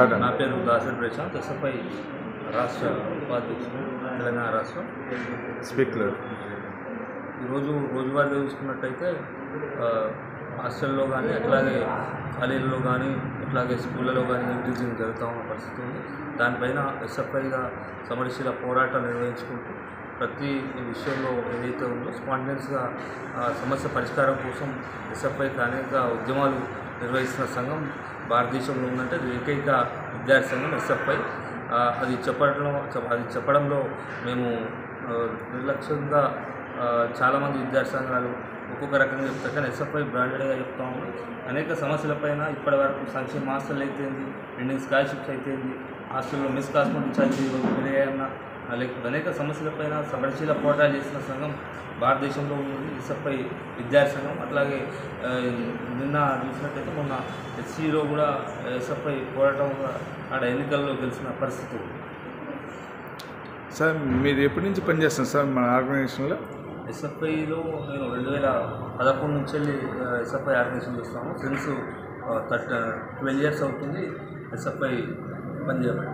నా పేరు దాసరి ప్రశాంత్ ఎస్ఎఫ్ఐ రాష్ట్ర ఉపాధ్యక్షుడు తెలంగాణ రాష్ట్రం స్పీకర్ ఈరోజు రోజువారీగా చూసుకున్నట్టయితే ఆ, హాస్టల్లో కానీ అట్లాగే కాలేజీలో కానీ అట్లాగే స్కూళ్ళలో కానీ ఇంక్రీజింగ్ జరుగుతూ ఉన్న పరిస్థితి ఉంది దానిపైన ఎస్ఎఫ్ఐగా సమరశీల పోరాటాలు నిర్వహించుకుంటూ ప్రతి విషయంలో ఏదైతే ఉందో స్పాంటేనియస్గా సమస్య పరిష్కారం కోసం ఎస్ఎఫ్ఐకి అనేక ఉద్యమాలు నిర్వహిస్తున్న సంఘం భారతదేశంలో ఉందంటే అది ఏకైక విద్యార్థి సంఘం ఎస్ఎఫ్ఐ ఆ, అది చెప్పడంలో చెప్- అది చెప్పడంలో మేము ఆ, నిర్లక్ష్యంగా ఆ, చాలామంది విద్యార్థి సంఘాలు ఒక్కొక్క రకంగా చెప్తారు కానీ ఎస్ఎఫ్ఐ బ్రాండెడ్గా చెప్తా ఉన్నాం అనేక సమస్యలపైన ఇప్పటి వరకు సంక్షేమ హాస్టల్ అయితేంది ఇండియన్ స్కాలర్షిప్స్ అయితేంది హాస్టల్లో మిస్ కాస్మెంట్ ఛార్జీ పెరిగాయన్న ఆ, లేకపోతే అనేక సమస్యలపైన సమరశీల పోరాటాలు చేసిన సంఘం భారతదేశంలో ఉంది ఎస్ఎఫ్ఐ విద్యార్థి సంఘం అట్లాగే ఆ, నిన్న చూసినట్టయితే మొన్న హెచ్సిలో కూడా ఎస్ఎఫ్ఐ పోరాటం కూడా ఆడ ఎన్నికల్లో గెలిచిన పరిస్థితి ఉంది. సార్ మీరు ఎప్పటి నుంచి పనిచేస్తున్నారు సార్ మన ఆర్గనైజేషన్లో ఎస్ఎఫ్ఐలో నేను రెండు వేల పదకొండు నుంచి వెళ్ళి ఆ, ఎస్ఎఫ్ఐ ఆర్గనైజేషన్ చేస్తాము ఫ్రెండ్స్ థర్టీ ట్వెల్వ్ ఇయర్స్ అవుతుంది ఎస్ఎఫ్ఐ పనిచేయబట్టి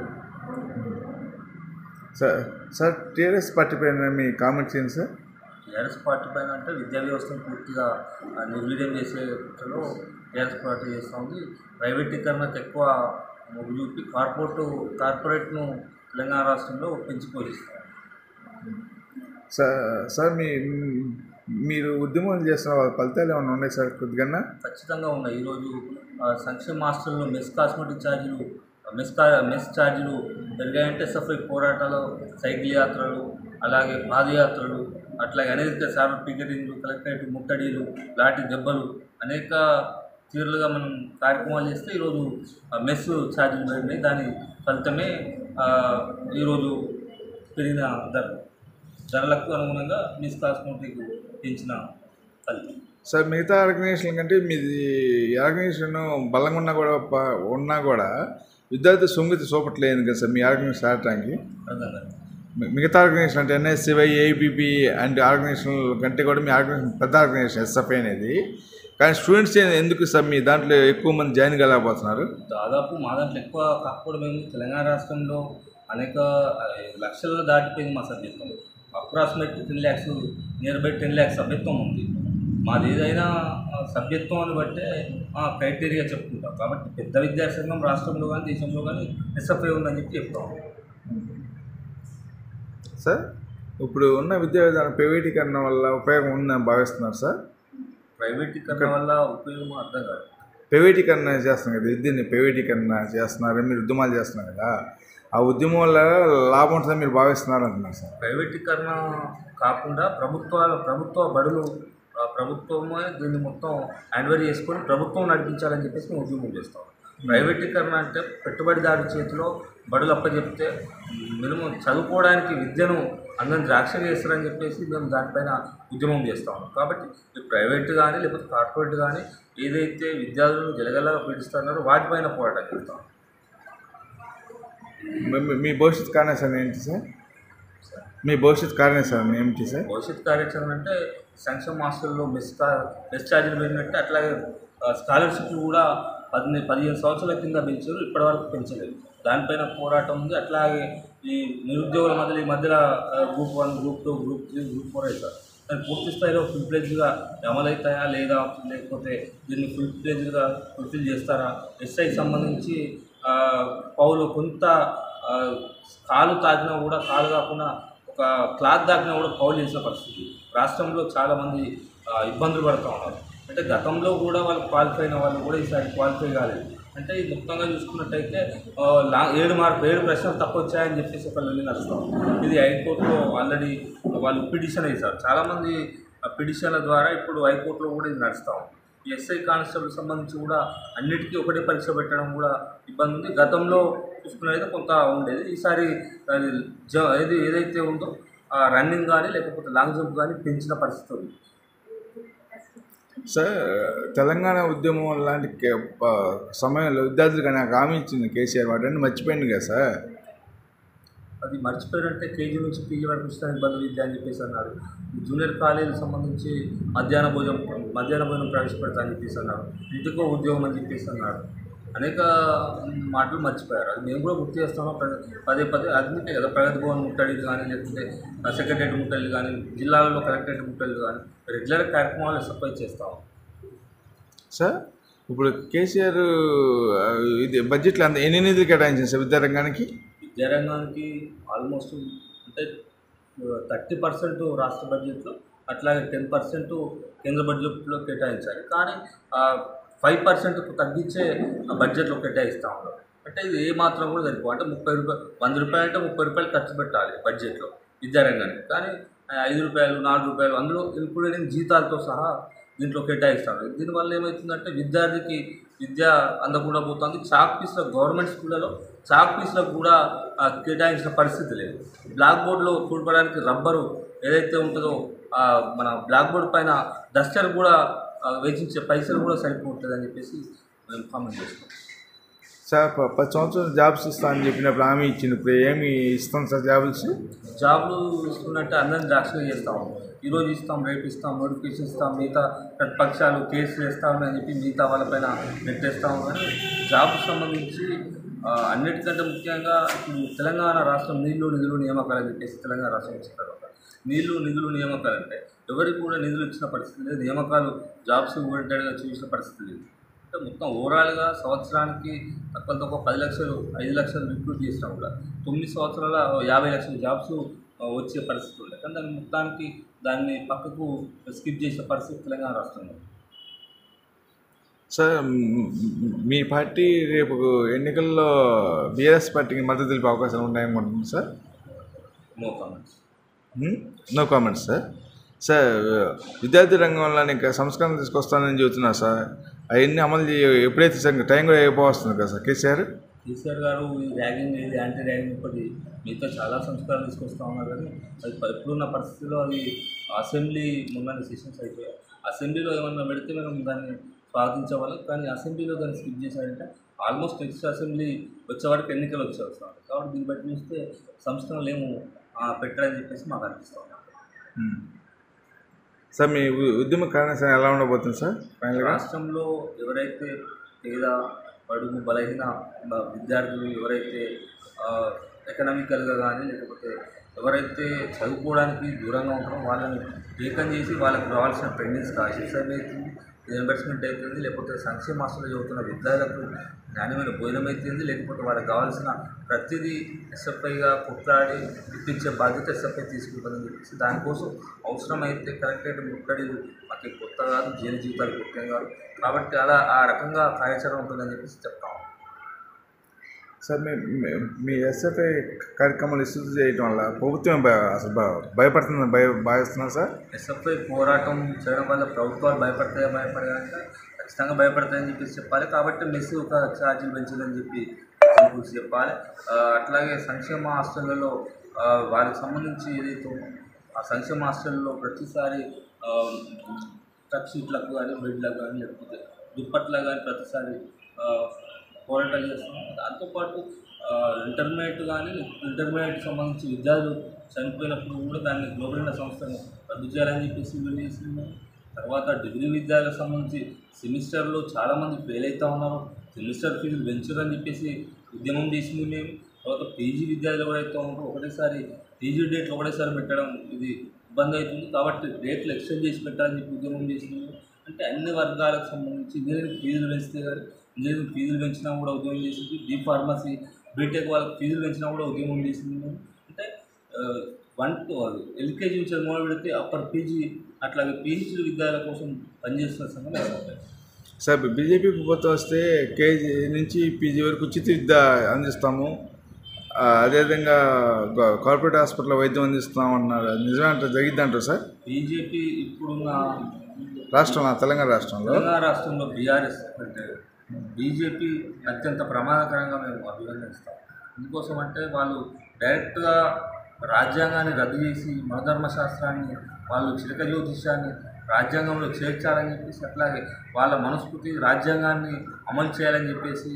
సార్ సార్ టీఆర్ఎస్ పార్టీ పైన మీ కామెంట్స్ ఏంటి సార్ టీఆర్ఎస్ పార్టీ పైన అంటే విద్యా వ్యవస్థను పూర్తిగా ఆ, నిర్వీర్యం చేసేలో టీఆర్ఎస్ పార్టీ చేస్తూ ఉంది ప్రైవేటీకరణకు ఎక్కువ మొగ్గు చూపి కార్పొరేట్ కార్పొరేట్ను తెలంగాణ రాష్ట్రంలో పెంచి పోషిస్తారు సార్ సార్ మీ మీరు ఉద్యమాలు చేస్తున్న వాళ్ళ ఫలితాలు ఏమైనా ఉన్నాయి సార్ కొద్దిగా ఖచ్చితంగా ఉన్నాయి ఈరోజు ఆ, సంక్షేమ హాస్టల్లో మెస్ కాస్మెటిక్ ఛార్జీలు మెస్ కా మెస్ ఛార్జీలు పెరిగాయంటే ఎస్ఎఫ్ఐ పోరాటాలు సైకిల్ యాత్రలు అలాగే పాదయాత్రలు అట్లాగే అనేక సార్లు పికెటింగ్లు కలెక్టరేట్ ముట్టడీలు లాఠీ దెబ్బలు అనేక తీరులుగా మనం కార్యక్రమాలు చేస్తే ఈరోజు ఆ, మెస్ ఛార్జీలు పెరిగినాయి దాని ఫలితమే ఆ, ఈరోజు పెరిగిన ధర ధరలకు అనుగుణంగా మిస్ కాస్మెటిక్ పెంచిన ఫలితం సార్ మిగతా ఆర్గనైజేషన్ కంటే మీది ఈ ఆర్గనైజేషన్ బలంగా ఉన్నా కూడా ప- ఉన్నా కూడా విద్యార్థి సొంగతి చూపట్లేదు కదా సార్ మీ ఆర్గనైజేషన్ ఆడటానికి అర్థం కాదు మి- మిగతా ఆర్గనైజేషన్ అంటే ఎన్ఎస్సివై ఏబిపి అండ్ ఆర్గనైజేషన్ కంటే కూడా మీ ఆర్గనైజేషన్ పెద్ద ఆర్గనైజేషన్ ఎస్ఎఫ్ఐ అనేది కానీ స్టూడెంట్స్ ఎందుకు సార్ మీ దాంట్లో ఎక్కువ మంది జాయిన్ కాలేకపోతున్నారు దాదాపు మా దాంట్లో ఎక్కువ కాకపోవడం ఏమి తెలంగాణ రాష్ట్రంలో అనేక ఆ, లక్షలు దాటిపోయింది మా సభ్యత్వం approximate ten lakhs near by ten lakhs సభ్యత్వం ఉంది మాది ఏదైనా ఆ, సభ్యత్వం అని బట్టే క్రైటీరియా చెప్పుకుంటాం కాబట్టి పెద్ద విద్యార్థి సంఘం రాష్ట్రంలో కానీ దేశంలో కానీ ఎస్ఎఫ్ఐ ఉందని చెప్పి చెప్తాం సార్ ఇప్పుడు ఉన్న విద్యా విధానం ప్రైవేటీకరణ వల్ల ఉపయోగం ఉందని భావిస్తున్నారు సార్ ప్రైవేటీకరణ వల్ల ఉపయోగం అర్థం కాదు ప్రైవేటీకరణ చేస్తున్నారు కదా విద్యని ప్రైవేటీకరణ చేస్తున్నారు మీరు ఉద్యమాలు చేస్తున్నారు కదా ఆ ఉద్యమం వల్ల లాభం ఉంటుందని మీరు భావిస్తున్నారు అంటున్నారు సార్ ప్రైవేటీకరణ కాకుండా ప్రభుత్వాల ప్రభుత్వ బడులు ఆ, ప్రభుత్వమే దీన్ని మొత్తం హ్యాండ్ఓవర్ చేసుకొని ప్రభుత్వం నడిపించాలని చెప్పేసి మేము ఉద్యమం చేస్తాం ప్రైవేటీకరణ అంటే పెట్టుబడిదారు చేతిలో బడులు అప్పచెప్తే మినిమం చదువుకోవడానికి విద్యను అందరం ద్రాక్షగా చేస్తారని చెప్పేసి మేము దానిపైన ఉద్యమం చేస్తాం కాబట్టి ఈ ప్రైవేట్ కానీ లేకపోతే కార్పొరేట్ కానీ ఏదైతే విద్యార్థులను జలగలగా పీడిస్తున్నారో వాటిపైన పోరాటం చేస్తాం మీ- మీ- మీ భవిష్యత్ కార్యాచరణ ఏంటి సార్ మీ భవిష్యత్ కార్యాచరణ ఏమిటి సార్ భవిష్యత్ కార్యాచరణ అంటే సంక్షేమ హాస్టల్లో మెస్ కా- మెస్ ఛార్జీలు పెరిగినట్టు అట్లాగే ఆ, స్కాలర్షిప్లు కూడా పదిహేను పదిహేను సంవత్సరాల కింద పెంచారు ఇప్పటివరకు పెంచలేదు దానిపైన పోరాటం ఉంది అట్లాగే ఈ నిరుద్యోగుల మధ్యలో ఈ మధ్యలో ఆ, group one group two group three group four అవుతారు దాన్ని పూర్తి స్థాయిలో ఫుల్ ప్లేజ్గా అమలవుతాయా లేదా లేకపోతే దీన్ని ఫుల్ ప్లేజ్గా ఫుల్ఫిల్ చేస్తారా ఎస్ఐకి సంబంధించి ఆ, పౌలు కొంత ఆ, కాలు తాకినా కూడా కాలు కాకుండా ఒక క్లాత్ దాకినా కూడా పౌలు చేసే పరిస్థితి రాష్ట్రంలో చాలామంది ఆ, ఇబ్బందులు పడుతూ ఉన్నారు అంటే గతంలో కూడా వాళ్ళు క్వాలిఫై అయిన వాళ్ళు కూడా ఈసారి క్వాలిఫై కాలేదు అంటే ఈ మొత్తంగా చూసుకున్నట్టయితే ఆ, లా ఏడు మార్పు ఏడు ప్రశ్నలు తక్కువ వచ్చాయని చెప్పేసి ఒక వెళ్ళి నడుస్తాం ఇది హైకోర్టులో ఆల్రెడీ వాళ్ళు పిటిషన్ వేశారు చాలామంది పిటిషన్ల ద్వారా ఇప్పుడు హైకోర్టులో కూడా ఇది నడుస్తూ ఉంది ఈ ఎస్ఐ కానిస్టేబుల్ సంబంధించి కూడా అన్నిటికీ ఒకటే పరీక్ష పెట్టడం కూడా ఇబ్బంది ఉంది గతంలో చూసుకున్నదైతే కొంత ఉండేది ఈసారి అది జ ఏది ఏదైతే ఉందో ఆ రన్నింగ్ కానీ లేకపోతే లాంగ్ జంప్ కానీ పెంచిన పరిస్థితి ఉంది సార్ తెలంగాణ ఉద్యమం లాంటి కే- ప- సమయంలో విద్యార్థులకు నాకు హామీ ఇచ్చింది కేసీఆర్ వాటిని మర్చిపోయింది కదా సార్ అది మర్చిపోయారంటే కేజీ నుంచి పీజీ వరకు ఉచిత ఇబ్బంది విద్య అని చెప్పేసి అన్నారు ఈ జూనియర్ కాలేజీకి సంబంధించి మధ్యాహ్న భోజనం మధ్యాహ్న భోజనం ప్రవేశపెడతా అని చెప్పేసి అన్నారు ఇంటికో ఉద్యోగం అని చెప్పేసి అన్నారు అనేక మాటలు మర్చిపోయారు అది మేము కూడా గుర్తు చేస్తాము ప్ర- పదే పదే అందుకే కదా ప్రగతి భవన్ ముట్టడిలు కానీ లేకపోతే సెక్రటరేట్ ముట్టడిలు కానీ జిల్లాలలో కలెక్టరేట్ ముట్టడిలు కానీ రెగ్యులర్ కార్యక్రమాలు సప్లై చేస్తాము సార్ ఇప్పుడు కేసీఆర్ ఆ, ఇది బడ్జెట్లో అంత ఎన్ని నిధులు కేటాయించింది సార్ విద్యారంగానికి విద్యారంగానికి ఆల్మోస్ట్ అంటే థర్టీ పర్సెంట్ రాష్ట్ర బడ్జెట్లో అట్లాగే టెన్ పర్సెంట్ కేంద్ర బడ్జెట్లో కేటాయించాలి కానీ ఫైవ్ పర్సెంట్ తగ్గించే బడ్జెట్లో కేటాయిస్తూ ఉన్నారు అంటే ఇది ఏ మాత్రం కూడా సరిపో అంటే ముప్పై రూపాయలు వంద రూపాయలు అంటే ముప్పై రూపాయలు ఖర్చు పెట్టాలి బడ్జెట్లో విద్యారంగానికి కానీ ఆ, ఐదు రూపాయలు నాలుగు రూపాయలు అందులో ఇంక్లూడింగ్ జీతాలతో సహా దీంట్లో కేటాయిస్తారు దీనివల్ల ఏమవుతుందంటే విద్యార్థికి విద్య అందకుండా పోతుంది చాక్ పీస్లో గవర్నమెంట్ స్కూళ్ళలో చాక్ పీస్లకు కూడా ఆ, కేటాయించిన పరిస్థితి లేదు బ్లాక్ బోర్డులో చూడడానికి రబ్బరు ఏదైతే ఉంటుందో ఆ, మన బ్లాక్ బోర్డ్ పైన డస్టర్ కూడా ఆ, వేచించే పైసలు కూడా సరిపోతుంది అని చెప్పేసి మేము కామెంట్ చేస్తాం సార్ ప- పది సంవత్సరాలు జాబ్స్ ఇస్తా అని చెప్పినప్పుడు హామీ ఇచ్చింది ఇప్పుడు ఏమి ఇస్తాం సార్ జాబ్స్ జాబ్లు ఇస్తున్నట్టే అందరిని ద్రాక్షగా చేస్తాం ఈరోజు ఇస్తాం రేపు ఇస్తాం నోటిఫికేషన్ ఇస్తాం మిగతా ప్రతిపక్షాలు కేసులు వేస్తామని అని చెప్పి మిగతా వాళ్ళపైన నెట్టేస్తాము కానీ జాబ్కు సంబంధించి ఆ, అన్నిటికంటే ముఖ్యంగా ఇప్పుడు తెలంగాణ రాష్ట్రం నీళ్లు నిధులు నియామకాలు అని చెప్పేసి తెలంగాణ రాష్ట్రం వచ్చిన తర్వాత నీళ్లు నిధులు నియామకాలు అంటే ఎవరికి కూడా నిధులు ఇచ్చిన పరిస్థితి లేదు నియామకాలు జాబ్స్ ఓరియంటెడ్గా చూసిన పరిస్థితి లేదు అంటే మొత్తం ఓవరాల్గా సంవత్సరానికి తక్కువ తక్కువ పది లక్షలు ఐదు లక్షలు రిక్రూట్ చేసినా కూడా తొమ్మిది సంవత్సరాల యాభై లక్షల జాబ్స్ ఆ, వచ్చే పరిస్థితి ఉండే కానీ దాని మొత్తానికి దాన్ని పక్కకు స్కిప్ చేసే పరిస్థితి తెలంగాణ రాష్ట్రంలో సార్ మ్- మీ పార్టీ రేపు ఎన్నికల్లో బీఆర్ఎస్ పార్టీకి మద్దతు తెలిపే అవకాశాలు ఉన్నాయనుకుంటున్నాను sir no comments no comments sir sir విద్యార్థి రంగంలో ఇంకా సంస్కరణ తీసుకొస్తానని చెబుతున్నారు సార్ అవన్నీ అమలు చేయ ఎప్పుడైతే సార్ టైం కూడా అయిపోవస్తుంది కదా సార్ కేసీఆర్ కేసీఆర్ గారు ఈ ర్యాగింగ్ ఏది యాంటీ ర్యాగింగ్ ఒకటి మిగతా చాలా సంస్కారాలు తీసుకొస్తా ఉన్నారు కానీ అది ప- ఇప్పుడున్న పరిస్థితిలో అది అసెంబ్లీ మొన్న సెషన్స్ అయిపోయాయి అసెంబ్లీలో ఏమన్నా పెడితే మనం దాన్ని స్వాగతించేవాళ్ళం కానీ అసెంబ్లీలో దాన్ని స్కిప్ చేశారంటే ఆల్మోస్ట్ నెక్స్ట్ అసెంబ్లీ వచ్చే వరకు ఎన్నికలు వచ్చే వస్తాం కాబట్టి దీన్ని బట్టి చూస్తే సంస్కరణలు ఏమో ఆ, పెట్టరని చెప్పేసి మాకు అనిపిస్తాం మ్. సార్ మీ ఉ- ఉద్యమ కార్యాచరణ ఎలా ఉండబోతుంది సార్ ఫైనల్గా రాష్ట్రంలో ఎవరైతే పేద బడుగు బలహీన బ- విద్యార్థులు ఎవరైతే ఎకనామికల్గా కానీ లేకపోతే ఎవరైతే చదువుకోవడానికి దూరంగా ఉంటారో వాళ్ళని ఏకం చేసి వాళ్ళకి రావాల్సిన పెండింగ్స్ కాశీసైన్ అవుతుంది రియంబర్స్మెంట్ అవుతుంది లేకపోతే సంక్షేమ హాస్టల్లో చదువుతున్న విద్యార్థులకు నాణ్యమైన భోజనం అవుతుంది లేకపోతే వాళ్ళకి కావాల్సిన ప్రతిదీ ఎస్ఎఫ్ఐగా కొట్లాడి ఇప్పించే బాధ్యత ఎస్ఎఫ్ఐ తీసుకుంటుందని చెప్పేసి దానికోసం అవసరమైతే కలెక్టరేట్ ముట్టడిలు మాకు కొత్త కాదు జైలు జీవితాలు కొత్త కాదు కాబట్టి అలా ఆ రకంగా కార్యాచరణ ఉంటుందని చెప్పేసి చెప్తాము సార్ మీ మీ- మీ ఎస్ఎఫ్ఐ కార్యక్రమాలు విస్తృతి చేయడం వల్ల ప్రభుత్వం భయ అసలు భ- భయపడుతుందని భయ భావిస్తున్నారు సార్ ఎస్ఎఫ్ఐ పోరాటం చేయడం వల్ల ప్రభుత్వాలు భయపడతాయా భయపడతాయంటే ఖచ్చితంగా భయపడతాయని చెప్పేసి చెప్పాలి కాబట్టి మెస్సి ఒక ఛార్జీలు పెంచిందని చెప్పి గురించి చెప్పాలి ఆ, అట్లాగే సంక్షేమ హాస్టళ్లలో ఆ, వారికి సంబంధించి ఏదైతే ఉందో, ఆ సంక్షేమ హాస్టల్లో ప్రతిసారి టచ్ షీట్లకు కానీ బెడ్లకు కానీ లేకపోతే దుప్పట్లకు కానీ ప్రతిసారి ఆ, పోరాటాలు చేస్తున్నాం దాంతోపాటు ఆ, ఇంటర్మీడియట్ కానీ ఇంటర్మీడియట్ సంబంధించి విద్యార్థులు చనిపోయినప్పుడు కూడా దాన్ని గ్లోబల్ సంస్థను రద్దు చేయాలని చెప్పేసి వీళ్ళు చేసింది తర్వాత డిగ్రీ విద్యార్థులకు సంబంధించి సెమిస్టర్లో చాలామంది ఫెయిల్ అవుతూ ఉన్నారు సెమిస్టర్ ఫీజులు పెంచారని చెప్పేసి ఉద్యమం చేసింది మేము తర్వాత పీజీ విద్యార్థులు ఎవరైతే ఉన్నారో ఒకటేసారి పీజీ డేట్లు ఒకటేసారి పెట్టడం ఇది ఇబ్బంది అవుతుంది కాబట్టి డేట్లు ఎక్స్టెండ్ చేసి పెట్టాలని చెప్పి ఉద్యమం చేసింది మేము. అంటే అన్ని వర్గాలకు సంబంధించి ఇంజనీరింగ్ ఫీజులు పెంచితే కానీ ఇంజనీరింగ్ ఫీజులు పెంచినా కూడా ఉద్యమం చేసింది బీ ఫార్మసీ బీటెక్ వాళ్ళకి ఫీజులు పెంచినా కూడా ఉద్యమం చేసింది మేము. అంటే ఆ, వన్ టు ఎల్కేజీ నుంచి మొదలు పెడితే అప్పర్ పీజీ అట్లాగే పిహెచ్డి విద్యార్థుల కోసం పనిచేస్తున్న సంఘం ఎస్ఎఫ్ఐ. సార్ బీజేపీ ప్రభుత్వం వస్తే కేజీ నుంచి పీజీ వరకు ఉచిత విద్య అందిస్తాము ఆ, అదేవిధంగా గ- కార్పొరేట్ హాస్పిటల్లో వైద్యం అందిస్తాం అన్నారు అది నిజమే అంటే జరిగిద్ది అంటారు సార్ బీజేపీ ఇప్పుడున్న రాష్ట్రంలో తెలంగాణ రాష్ట్రంలో తెలంగాణ రాష్ట్రంలో బీఆర్ఎస్ అంటే బీజేపీ అత్యంత ప్రమాదకరంగా మేము అభివర్ణిస్తాం ఎందుకోసం అంటే వాళ్ళు డైరెక్ట్గా రాజ్యాంగాన్ని రద్దు చేసి మనధర్మ శాస్త్రాన్ని వాళ్ళు చిలక జ్యోతిష్యాన్ని రాజ్యాంగంలో చేర్చాలని చెప్పేసి అట్లాగే వాళ్ళ మనస్ఫూర్తి రాజ్యాంగాన్ని అమలు చేయాలని చెప్పేసి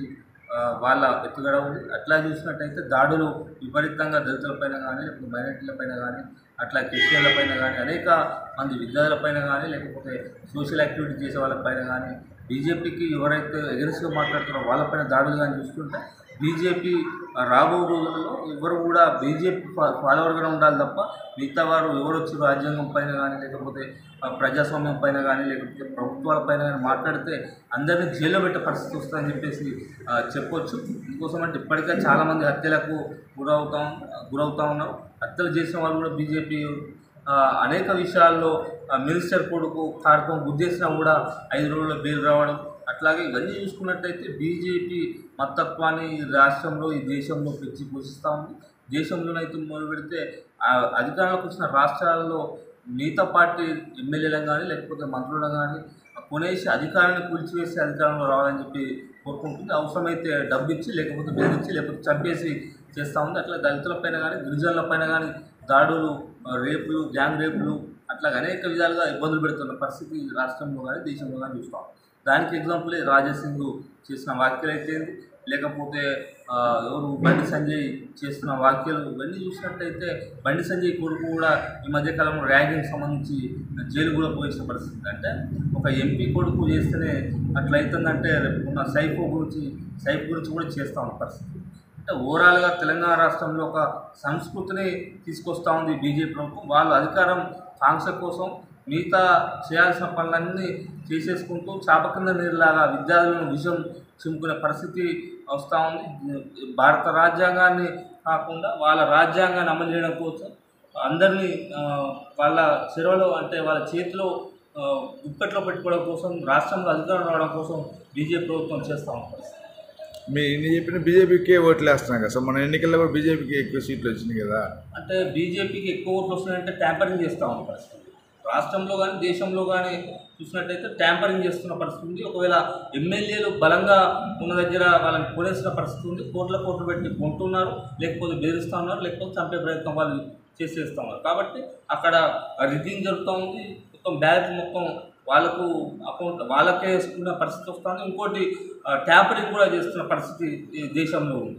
ఆ, వాళ్ళ ఎత్తుగడ ఉంది అట్లా చూసినట్టయితే దాడులు విపరీతంగా దళితులపైన కానీ లేకపోతే మైనార్టీలపైన కానీ అట్లా క్రిస్టియన్లపైన కానీ అనేక మంది విద్యార్థులపైన కానీ లేకపోతే సోషల్ యాక్టివిటీ చేసే వాళ్ళపైన కానీ బీజేపీకి ఎవరైతే ఎగరెస్గా మాట్లాడుతున్నారో వాళ్ళపైన దాడులు కానీ చూస్తుంటే బీజేపీ రాబో రోజుల్లో ఎవరు కూడా బీజేపీ ఫాలోవర్గా ఉండాలి తప్ప మిగతా వారు ఎవరు వచ్చి రాజ్యాంగం పైన కానీ లేకపోతే ఆ, ప్రజాస్వామ్యం పైన కానీ లేకపోతే ప్రభుత్వాల పైన కానీ మాట్లాడితే అందరినీ జైల్లో పెట్టే పరిస్థితి వస్తుందని చెప్పేసి ఆ, చెప్పొచ్చు ఇందుకోసం అంటే ఇప్పటికే చాలామంది హత్యలకు గురవుతాం గురవుతా ఉన్నారు హత్యలు చేసిన వాళ్ళు కూడా బీజేపీ ఆ, అనేక విషయాల్లో ఆ, మినిస్టర్ కొడుకు కార్యక్రమం గుద్దేసినా కూడా ఐదు రోజుల్లో బెయిల్ రావడం అట్లాగే ఇవన్నీ చూసుకున్నట్టయితే బీజేపీ మతత్వాన్ని ఈ రాష్ట్రంలో ఈ దేశంలో పెంచి పోషిస్తూ ఉంది దేశంలోనైతే మొదలు పెడితే ఆ అధికారంలోకి వచ్చిన రాష్ట్రాల్లో మిగతా పార్టీ ఎమ్మెల్యేలను కానీ లేకపోతే మంత్రులను కానీ కొనేసి అధికారాన్ని కూల్చివేసి అధికారంలో రావాలని చెప్పి కోరుకుంటుంది అవసరమైతే డబ్బు ఇచ్చి లేకపోతే బెదిరించి లేకపోతే చంపేసి చేస్తూ ఉంది అట్లా దళితులపైన కానీ గిరిజనులపైన కానీ దాడులు ఆ, రేపులు గ్యాంగ్ రేపులు అట్లా అనేక విధాలుగా ఇబ్బందులు పెడుతున్న పరిస్థితి రాష్ట్రంలో కానీ దేశంలో కానీ చూస్తాం దానికి ఎగ్జాంపుల్ రాజసింగ్ చేసిన వ్యాఖ్యలు అయితే లేకపోతే ఆ, ఎవరు బండి సంజయ్ చేస్తున్న వ్యాఖ్యలు ఇవన్నీ చూసినట్టయితే బండి సంజయ్ కొడుకు కూడా ఈ మధ్యకాలంలో ర్యాగింగ్ సంబంధించి జైలు కూడా పోయించిన పరిస్థితి అంటే ఒక ఎంపీ కొడుకు చేస్తేనే అట్లా అవుతుందంటే రేపు ఉన్న సైఫో గురించి సైఫ్ గురించి కూడా చేస్తా ఉన్న పరిస్థితి అంటే ఓవరాల్గా తెలంగాణ రాష్ట్రంలో ఒక సంస్కృతిని తీసుకొస్తా ఉంది బీజేపీ ప్రభుత్వం వాళ్ళు అధికారం కాంక్ష కోసం మిగతా చేయాల్సిన పనులన్నీ చేసేసుకుంటూ చాప కింద నీరులాగా విద్యార్థులను విషం చిమ్ముకునే పరిస్థితి వస్తూ ఉంది భారత రాజ్యాంగాన్ని కాకుండా వాళ్ళ రాజ్యాంగాన్ని అమలు చేయడం కోసం అందరినీ ఆ, వాళ్ళ చెరవలో అంటే వాళ్ళ చేతిలో ఆ, గుప్పెట్లో పెట్టుకోవడం కోసం రాష్ట్రంలో అధికారం రావడం కోసం బీజేపీ ప్రభుత్వం చేస్తూ ఉంటుంది మీ ఇన్ని చెప్పిన బీజేపీకే ఓట్లు వేస్తున్నాం కదా సార్ మన ఎన్నికల్లో కూడా బీజేపీకి ఎక్కువ సీట్లు వచ్చినాయి కదా అంటే బీజేపీకి ఎక్కువ ఓట్లు వస్తున్నాయంటే ట్యాంపరింగ్ చేస్తూ ఉన్న పరిస్థితి రాష్ట్రంలో కానీ దేశంలో కానీ చూసినట్టయితే ట్యాంపరింగ్ చేస్తున్న పరిస్థితి ఉంది ఒకవేళ ఎమ్మెల్యేలు బలంగా ఉన్న దగ్గర వాళ్ళని కొనేసిన పరిస్థితి ఉంది కోట్ల కోట్లు పెట్టి కొంటున్నారు లేకపోతే బెదిరిస్తూ ఉన్నారు లేకపోతే చంపే ప్రయత్నం వాళ్ళు చేసేస్తూ ఉన్నారు కాబట్టి అక్కడ రిగ్గింగ్ జరుగుతూ ఉంది మొత్తం బ్యాలెట్ మొత్తం వాళ్ళకు అకౌంట్ వాళ్ళకే వేసుకున్న పరిస్థితి వస్తుంది ఇంకోటి ట్యాంపరింగ్ కూడా చేస్తున్న పరిస్థితి ఈ దేశంలో ఉంది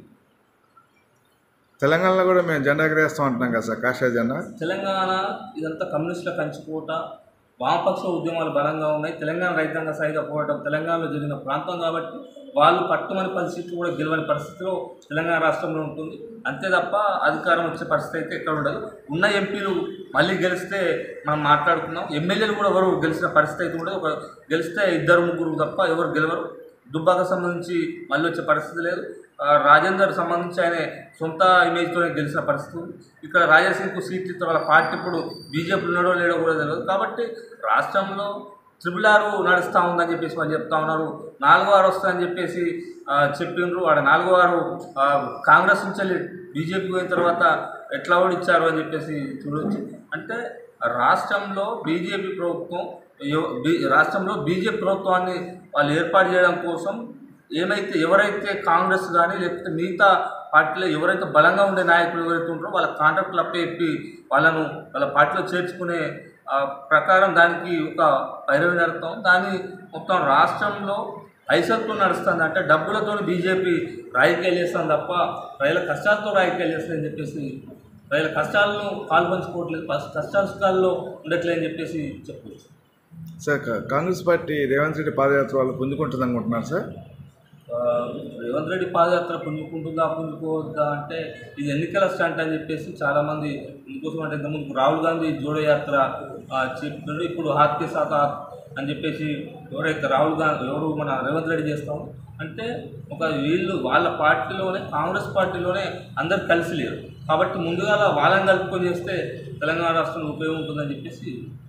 తెలంగాణలో కూడా మేము జెండా ఎగరేస్తాం అంటున్నాం కదా సార్ కాషాయ జెండా తెలంగాణ ఇదంతా కమ్యూనిస్టుల కంచుకోట వామపక్ష ఉద్యమాలు బలంగా ఉన్నాయి తెలంగాణ రైతాంగ సాయుధ పోరాటం తెలంగాణలో జరిగిన ప్రాంతం కాబట్టి వాళ్ళు పట్టుమని పది సీట్లు కూడా గెలవని పరిస్థితిలో తెలంగాణ రాష్ట్రంలో ఉంటుంది అంతే తప్ప అధికారం వచ్చే పరిస్థితి అయితే ఎక్కడ ఉండదు ఉన్న ఎంపీలు మళ్ళీ గెలిస్తే మనం మాట్లాడుకున్నాం ఎమ్మెల్యేలు కూడా ఎవరు గెలిచిన పరిస్థితి అయితే ఉండదు ఒక గెలిస్తే ఇద్దరు ముగ్గురు తప్ప ఎవరు గెలవరు దుబ్బాక సంబంధించి మళ్ళీ వచ్చే పరిస్థితి లేదు ఆ, రాజేందర్ సంబంధించి ఆయన సొంత ఇమేజ్తోనే గెలిచిన పరిస్థితి ఉంది ఇక్కడ రాజాసింగ్కు సీట్ ఇస్తే వాళ్ళ పార్టీ ఇప్పుడు బీజేపీ ఉన్నాడో లేడో కూడా తెలియదు కాబట్టి రాష్ట్రంలో త్రిబుల్ ఆరు నడుస్తూ ఉందని చెప్పేసి వాళ్ళు చెప్తా ఉన్నారు నాలుగో ఆరు వస్తుందని చెప్పేసి ఆ, చెప్పిండ్రు ఆడ నాలుగో ఆరు ఆ, కాంగ్రెస్ నుంచి వెళ్ళి బీజేపీ పోయిన తర్వాత ఎట్లా ఓడిచ్చారు అని చెప్పేసి చూడవచ్చు అంటే రాష్ట్రంలో బీజేపీ ప్రభుత్వం ఎవ- బీ రాష్ట్రంలో బీజేపీ ప్రభుత్వాన్ని వాళ్ళు ఏర్పాటు చేయడం కోసం ఏమైతే ఎవరైతే కాంగ్రెస్ కానీ లేకపోతే మిగతా పార్టీలో ఎవరైతే బలంగా ఉండే నాయకులు ఎవరైతే ఉంటారో వాళ్ళ కాంట్రాక్టులు అప్పచెప్పి వాళ్ళను వాళ్ళ పార్టీలో చేర్చుకునే ఆ, ప్రకారం దానికి ఒక పైరవి నడుస్తాం దాన్ని మొత్తం రాష్ట్రంలో పైసలతో నడుస్తుంది అంటే డబ్బులతో బీజేపీ రాజకీయాలు చేస్తాం తప్ప ప్రజల కష్టాలతో రాజకీయాలు చేస్తుందని చెప్పేసి ప్రజల కష్టాలను పాల్పంచుకోవట్లేదు కష్టాల సుఖాల్లో ఉండట్లేదని చెప్పేసి చెప్పవచ్చు సార్ కా- కాంగ్రెస్ పార్టీ రేవంత్ రెడ్డి పాదయాత్ర వాళ్ళు పొందుకుంటుంది అనుకుంటున్నారు సార్ ఆ, రేవంత్ రెడ్డి పాదయాత్ర పుంజుకుంటుందా పుంజుకోవద్దా అంటే ఇది ఎన్నికల స్టంట్ అని చెప్పేసి చాలామంది ఇందుకోసం అంటే ఇంతకుముందు రాహుల్ గాంధీ జోడో యాత్ర ఆ, చెప్తుండ్రు ఇప్పుడు హాత్ కే సాత్ హాత్ అని చెప్పేసి ఎవరైతే రాహుల్ గాంధీ ఎవరు మన రేవంత్ రెడ్డి చేస్తాం అంటే ఒక వీళ్ళు వాళ్ళ పార్టీలోనే కాంగ్రెస్ పార్టీలోనే అందరు కలిసి లేరు కాబట్టి ముందుగా వాళ్ళని కలుపుకొని చేస్తే తెలంగాణ రాష్ట్రంలో ఉపయోగం ఉంటుందని చెప్పేసి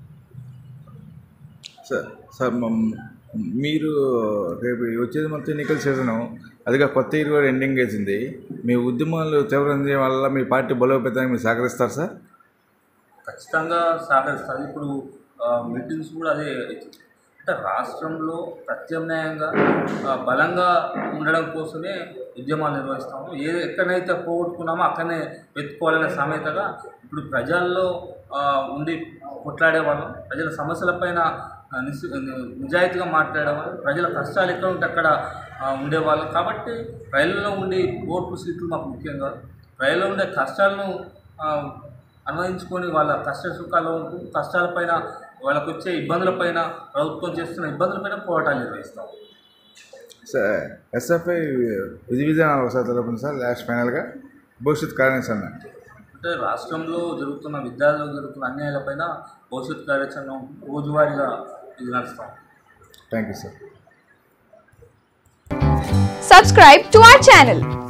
సార్ సార్ మమ్- మీరు రేపు వచ్చేది మొత్తం ఎన్నికల సీజను అదిగా కొత్త ఇయర్ కూడా ఎండింగ్ వేసింది మీ ఉద్యమాలు తీవ్రం చేయడం వల్ల మీ పార్టీ బలోపేతానికి మీరు సహకరిస్తారు సార్ ఖచ్చితంగా సహకరిస్తుంది ఇప్పుడు ఆ, మీటింగ్స్ కూడా అదే అవుతుంది. అంటే రాష్ట్రంలో ప్రత్యామ్నాయంగా ఆ, బలంగా ఉండడం కోసమే ఉద్యమాలు నిర్వహిస్తాము ఏ ఎక్కడైతే పోగొట్టుకున్నామో అక్కడనే వెతుక్కోవాలనే సమేతగా ఇప్పుడు ప్రజల్లో ఆ, ఉండి కొట్లాడే వాళ్ళం ప్రజల సమస్యలపైన ఆ, నిస్- నిజాయితీగా మాట్లాడడం ప్రజల కష్టాలు ఎక్కడ ఉంటే అక్కడ ఆ, ఉండేవాళ్ళం కాబట్టి రైలులో ఉండే ఓర్పు సీట్లు మాకు ముఖ్యంగా రైల్లో ఉండే కష్టాలను ఆ, అన్వయించుకొని వాళ్ళ కష్ట సుఖాలు కష్టాలపైన వాళ్ళకు వచ్చే ఇబ్బందులపైన ప్రభుత్వం చేస్తున్న ఇబ్బందులపైన పోరాటాలు నిర్వహిస్తాం సార్ ఎస్ఎఫ్ఐ విధి విధానాలు ఒకసారి తెలపండి సార్ లాస్ట్ ఫైనల్గా భవిష్యత్ కార్యాచరణ అంటే రాష్ట్రంలో జరుగుతున్న విద్యార్థులకు జరుగుతున్న అన్యాయాలపైన భవిష్యత్ కార్యాచరణ రోజువారీగా ఇది నడుస్తాం thank you sir Subscribe to our channel